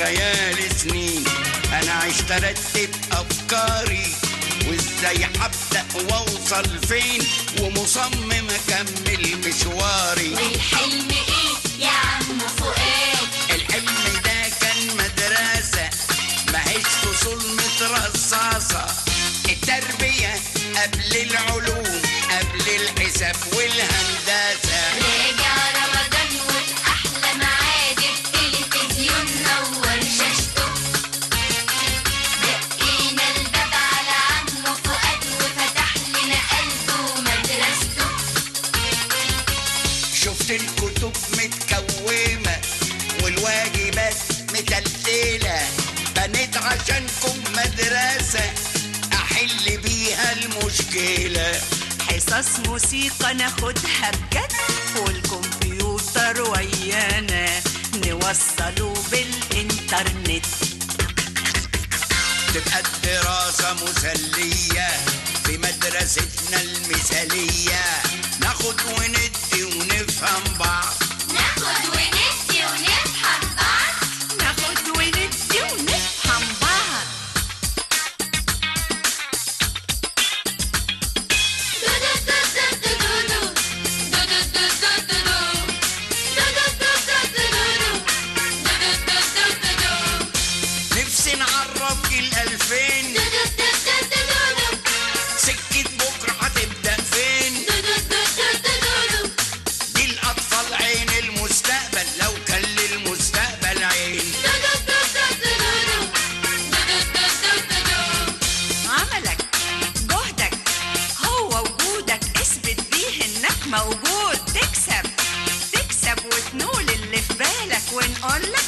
خيال سنين انا عشت ارتب افكاري وازاي هبدا واوصل فين ومصمم اكمل مشواري والحلم ايه يا عم فؤاد الحلم ده كان مدرسة ماهيش فصول مترصصة التربية قبل العلوم قبل الحساب والهندسة راجع رمضان وبأحلى معاد التلفزيون نور شاشته دقينا الباب على عمه فؤاد وفتح لنا قلبه ومدرسته شفت الكتب متكومة والواجبات متلتلة بنيت عشانكم مدرسة أحل بيها المشكلة حصص موسيقى ناخدها بجد والكمبيوتر ويانا نوصله بالإنترنت تبقى الدراسة مسلية في مدرستنا المثالية ناخد وندي ونفهم بعض ناخد وندي ونفهم بعض ناخد وندي ونفهم بعض نفسي نعرف جيل ألفين سكة بكرة هتبدأ فين دي الأطفال عين المستقبل لو كان للمستقبل عين عملك جهدك هو وجودك اثبت بيه انك موجود تكسب تكسب وتنول اللي في بالك ونقول لك